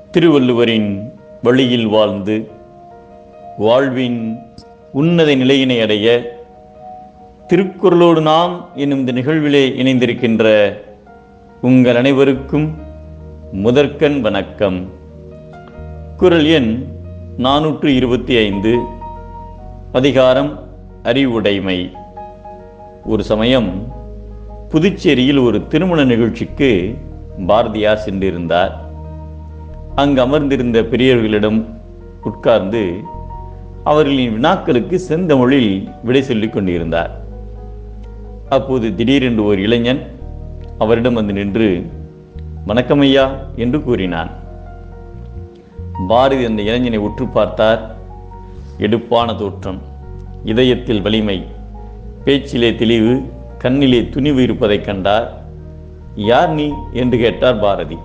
திருவள்ளுவரின் வழியில் வாழ்ந்து வாழ்வின் உன்னத நிலையினை அடைய திருக்குறளோடு நாம் என்னும் இந்த நிகழ்விலே இணைந்திருக்கின்ற உங்கள் அனைவருக்கும் முதற்கண் வணக்கம் குறள் எண் நானூற்று இருபத்தி ஐந்து அதிகாரம் அறிவுடைமை ஒரு சமயம் புதுச்சேரியில் ஒரு திருமண நிகழ்ச்சிக்கு பாரதியார் சென்றிருந்தார் அங்கு அமர்ந்திருந்த பெரியவர்களிடம் உட்கார்ந்து அவர்களின் வினாக்களுக்கு செந்தமிழில் விடை சொல்லிக் கொண்டிருந்தார் அப்போது திடீரென்று ஒரு இளைஞன் அவரிடம் வந்து நின்று வணக்கம் ஐயா என்று கூறினான் பாரதி அந்த இளைஞனை உற்று பார்த்தார் எடுப்பான தோற்றம் இதயத்தில் வலிமை பேச்சிலே தெளிவு கண்ணிலே துணிவு இருப்பதைக் கண்டார் யார் நீ என்று கேட்டார் பாரதி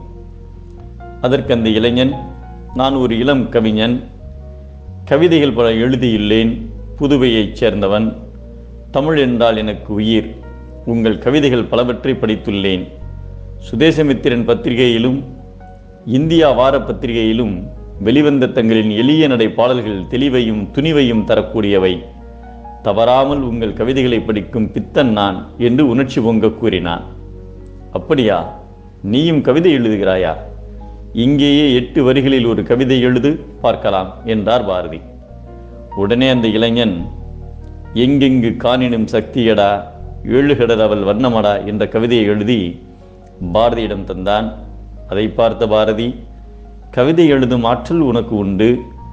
அதற்கு அந்த இளைஞன் நான் ஒரு இளம் கவிஞன் கவிதைகள் பல எழுதியுள்ளேன் புதுவையைச் சேர்ந்தவன் தமிழ் என்றால் எனக்கு உயிர் உங்கள் கவிதைகள் பலவற்றை படித்துள்ளேன் சுதேசமித்திரன் பத்திரிகையிலும் இந்தியா வார பத்திரிகையிலும் வெளிவந்த தங்களின் எளிய நடை பாடல்கள் தெளிவையும் துணிவையும் தரக்கூடியவை தவறாமல் உங்கள் கவிதைகளை படிக்கும் பித்தன் நான் என்று உணர்ச்சி பொங்க கூறினான் அப்படியா நீயும் கவிதை எழுதுகிறாயா இங்கேயே எட்டு வரிகளில் ஒரு கவிதை எழுது பார்க்கலாம் என்றார் பாரதி உடனே அந்த இளைஞன் எங்கெங்கு காணினும் சக்தியடா ஏழுகடல் அவள் வண்ணமடா என்ற கவிதையை எழுதி பாரதியிடம் தந்தான் அதை பார்த்த பாரதி கவிதை எழுதும் ஆற்றல் உனக்கு உண்டு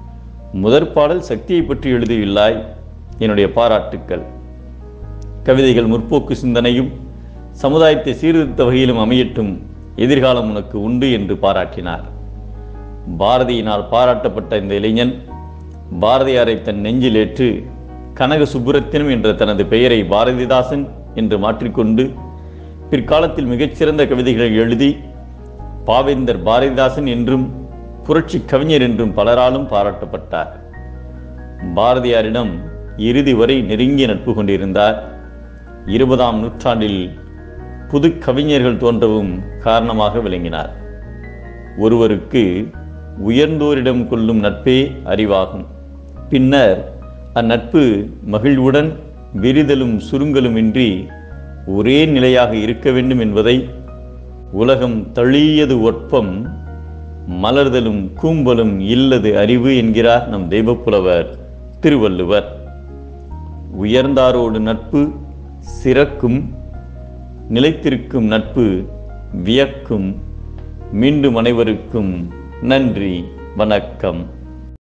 முதற் பாடல் சக்தியை பற்றி எழுதியுள்ளாய் என்னுடைய பாராட்டுக்கள் கவிதைகள் முற்போக்கு சிந்தனையும் சமுதாயத்தை சீர்திருத்த வகையிலும் அமையட்டும் எதிர்காலம் உனக்கு உண்டு என்று பாராட்டினார் பாரதியினால் பாராட்டப்பட்ட இந்த இளைஞன் பாரதியாரை தன் நெஞ்சில் ஏற்று கனக சுப்புரத்தினம் என்ற தனது பெயரை பாரதிதாசன் என்று மாற்றிக்கொண்டு பிற்காலத்தில் மிகச்சிறந்த கவிதைகளை எழுதி பாவேந்தர் பாரதிதாசன் என்றும் புரட்சி கவிஞர் என்றும் பலராலும் பாராட்டப்பட்டார் பாரதியாரிடம் இறுதி வரை நெருங்கிய நட்பு கொண்டிருந்தார் இருபதாம் நூற்றாண்டில் புது கவிஞர்கள் தோன்றவும் காரணமாக விளங்கினார் ஒருவருக்கு உயர்ந்தோரிடம் கொள்ளும் நட்பே அறிவாகும் பின்னர் அந்நட்பு மகிழ்வுடன் விரிதலும் சுருங்கலும் இன்றி ஒரே நிலையாக இருக்க வேண்டும் என்பதை உலகம் தழியது ஒட்பம் மலர்தலும் கூம்பலும் இல்லது அறிவு என்கிறார் நம் தெய்வப்புலவர் திருவள்ளுவர் உயர்ந்தாரோடு நட்பு சிறக்கும் நிலைத்திருக்கும் நட்பு வியக்கும் மீண்டும் அனைவருக்கும் நன்றி வணக்கம்